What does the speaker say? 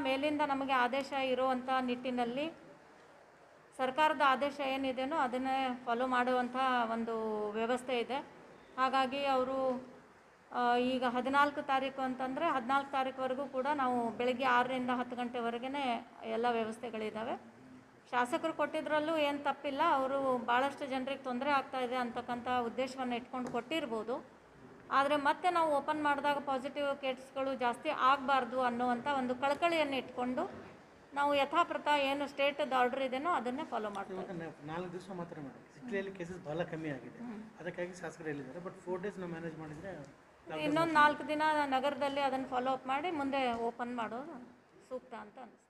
ಮೇಲಿಂದ ನಮಗೆ ಆದೇಶ ಇರುವಂಥ ನಿಟ್ಟಿನಲ್ಲಿ ಸರ್ಕಾರದ ಆದೇಶ ಏನಿದೆಯೋ ಅದನ್ನೇ ಫಾಲೋ ಮಾಡುವಂಥ ಒಂದು ವ್ಯವಸ್ಥೆ ಇದೆ ಹಾಗಾಗಿ ಅವರು ಈಗ ಹದಿನಾಲ್ಕು ತಾರೀಕು ಅಂತಂದರೆ ಹದಿನಾಲ್ಕು ತಾರೀಕುವರೆಗೂ ಕೂಡ ನಾವು ಬೆಳಗ್ಗೆ ಆರರಿಂದ ಹತ್ತು ಗಂಟೆವರೆಗೇ ಎಲ್ಲ ವ್ಯವಸ್ಥೆಗಳಿದ್ದಾವೆ ಶಾಸಕರು ಕೊಟ್ಟಿದ್ರಲ್ಲೂ ಏನು ತಪ್ಪಿಲ್ಲ ಅವರು ಭಾಳಷ್ಟು ಜನರಿಗೆ ತೊಂದರೆ ಆಗ್ತಾ ಇದೆ ಅಂತಕ್ಕಂಥ ಉದ್ದೇಶವನ್ನು ಇಟ್ಕೊಂಡು ಕೊಟ್ಟಿರ್ಬೋದು ಆದರೆ ಮತ್ತೆ ನಾವು ಓಪನ್ ಮಾಡಿದಾಗ ಪಾಸಿಟಿವ್ ಕೇಸ್ಗಳು ಜಾಸ್ತಿ ಆಗಬಾರ್ದು ಅನ್ನುವಂಥ ಒಂದು ಕಳಕಳಿಯನ್ನು ಇಟ್ಕೊಂಡು ನಾವು ಯಥಾಪ್ರತ ಏನು ಸ್ಟೇಟದ ಆರ್ಡರ್ ಇದೆಯೋ ಅದನ್ನೇ ಫಾಲೋ ಮಾಡ್ತೀವಿ ಇವಾಗ ನಾ- ನಾಲ್ಕು ದಿವಸ ಮಾತ್ರ ಮೇಡಮ್ ಸಿಟಿಯಲ್ಲಿ ಕೇಸಸ್ ಬಹಳ ಕಮ್ಮಿ ಆಗಿದೆ ಅದಕ್ಕಾಗಿ ಶಾಸಕರು ಹೇಳಿದ್ದಾರೆ ಬಟ್ ಫೋರ್ ಡೇಸ್ ನಾವು ಮ್ಯಾನೇಜ್ ಮಾಡಿದರೆ ಇನ್ನೊಂದು ನಾಲ್ಕು ದಿನ ನಗರದಲ್ಲಿ ಅದನ್ನು ಫಾಲೋ ಅಪ್ ಮಾಡಿ ಮುಂದೆ ಓಪನ್ ಮಾಡೋದು ಸೂಕ್ತ ಅಂತ ಅನಿಸ್ತು